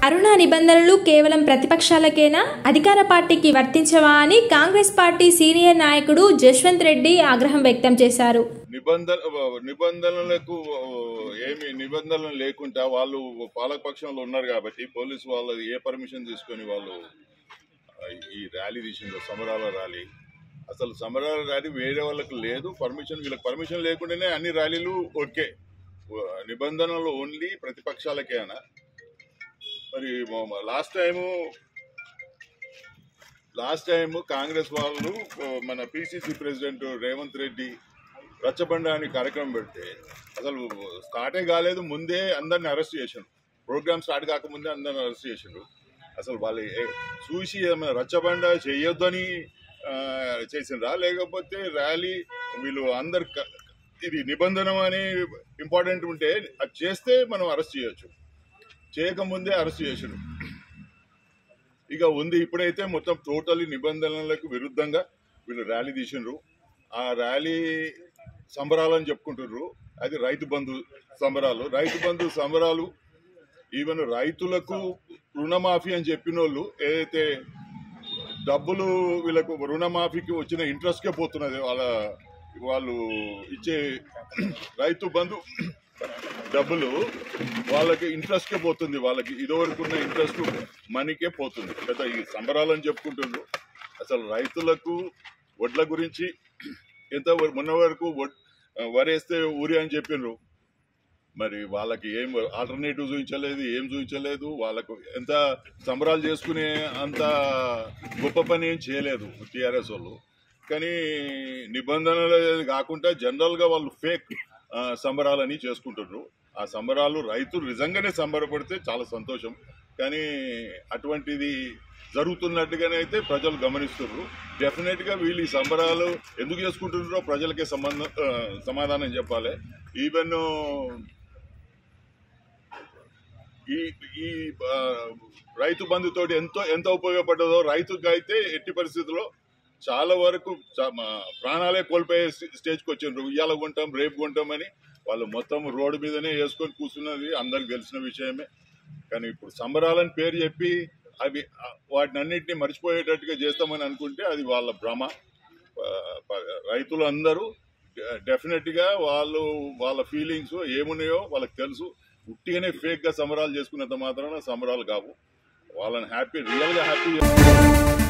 అరుణ నిబంధనలు కేవలం ప్రతిపక్షాలకేనా అధికార పార్టీకి వర్తించవా అని కాంగ్రెస్ పార్టీ సీనియర్ నాయకుడు జశ్వంత్ రెడ్డి ఆగ్రహం వ్యక్తం చేశారు నిబంధన నిబంధనలకు ఏమి నిబంధనలు లేకుండా వాళ్ళు పాలకపక్షంలో ఉన్నారు కాబట్టి పోలీసు వాళ్ళు ఏ పర్మిషన్ తీసుకొని వాళ్ళు ఈ ర్యాలీ తీసిండ్రు సమరాల ర్యాలీ అసలు సమరాల ర్యాలీ వేరే వాళ్ళకి లేదు పర్మిషన్ వీళ్ళకి పర్మిషన్ లేకుండానే అన్ని ర్యాలీలు ఓకే నిబంధనలు ఓన్లీ ప్రతిపక్షాలకేనా మరి last time last time Congress వాళ్ళు మన పిసిసి ప్రెసిడెంట్ రేవంత్ రెడ్డి రచ్చబండ అని కార్యక్రమం పెడితే అసలు స్టార్టే కాలేదు ముందే అందరిని అరెస్ట్ చేసిండు ప్రోగ్రామ్ స్టార్ట్ కాకముందే అందరిని అరెస్ట్ చేసిండు అసలు వాళ్ళు ఏ- చూసి ఏమైనా రచ్చబండ చేయొద్దని ఆ, చేసిండ్రా లేకపోతే ర్యాలీ వీళ్ళు అందరు క- ఇది నిబంధన అని ఇంపార్టెంట్ ఉంటే అది చేస్తే మనం అరెస్ట్ చేయొచ్చు చేయకముందే అరెస్ట్ చేసిండు ఇక ఉంది ఇప్పుడైతే మొత్తం టోటలీ నిబంధనలకు విరుద్ధంగా వీళ్ళు ర్యాలీ తీసిండ్రు ఆ ర్యాలీ సంబరాలని చెప్పుకుంటుర్రు అది రైతు బంధు సంబరాలు రైతు బంధు సంబరాలు ఈవెన్ రైతులకు రుణమాఫీ అని చెప్పిన వాళ్ళు ఏదైతే డబ్బులు వీళ్ళకు రుణమాఫీకి వచ్చిన ఇంట్రెస్ట్కే పోతున్నది వాళ్ళ వాళ్ళు ఇచ్చే రైతు బంధు డబ్బులు వాళ్ళకి ఇంట్రెస్ట్కే పోతుంది వాళ్ళకి ఇదివరకు ఉన్న ఇంట్రెస్ట్ మనీకే పోతుంది పెద్ద ఈ సంబరాలని చెప్పుకుంటుండ్రు అసలు రైతులకు వడ్ల గురించి ఎంత మొన్న వరకు వడ్- వరేస్తే ఊరి అని చెప్పిండ్రు మరి వాళ్ళకి ఏం ఆల్టర్నేటివ్ చూపించలేదు ఏం చూపించలేదు వాళ్ళకు ఎంత సంబరాలు చేసుకునే అంత గొప్ప పని ఏం చేయలేదు టీఆర్ఎస్ వాళ్ళు కానీ నిబంధనలు కాకుండా జనరల్గా వాళ్ళు ఫేక్ సంబరాలని చేసుకుంటున్నారు ఆ సంబరాలు రైతులు నిజంగానే సంబరపడితే చాలా సంతోషం కానీ అటువంటిది జరుగుతున్నట్టుగానే అయితే ప్రజలు గమనిస్తున్నారు డెఫినెట్ గా వీళ్ళు ఈ సంబరాలు ఎందుకు చేసుకుంటున్నారో ప్రజలకే సంబంధం ఆ, సమాధానం చెప్పాలి ఈవెన్ ఈ ఈ ఆ, రైతు బంధుతోటి ఎంతో ఎంత ఉపయోగపడ్డదో రైతుకి అయితే ఎట్టి పరిస్థితుల్లో చాలా వరకు చా- మా ప్రాణాలే కోల్పోయే స్టే- స్టేజ్కి వచ్చిండ్రు ఇవాళ కొంటాం రేపు కొంటామని వాళ్ళు మొత్తం రోడ్డు మీదనే వేసుకొని కూర్చున్నది అందరికి తెలిసిన విషయమే కానీ ఇప్పుడు సంబరాలని పేరు చెప్పి అవి ఆ, వాటిని అన్నింటినీ మర్చిపోయేటట్టుగా చేస్తామని అనుకుంటే అది వాళ్ళ భ్రమ ఆ, ప- రైతులు అందరూ డెఫినెట్ గా వాళ్ళు వాళ్ళ ఫీలింగ్స్ ఏమున్నాయో వాళ్ళకి తెలుసు ఉట్టిగానే ఫేక్ గా సంబరాలు చేసుకున్నంత మాత్రాన సంబరాలు కావు వాళ్ళని హ్యాపీ రియల్ గా హ్యాపీ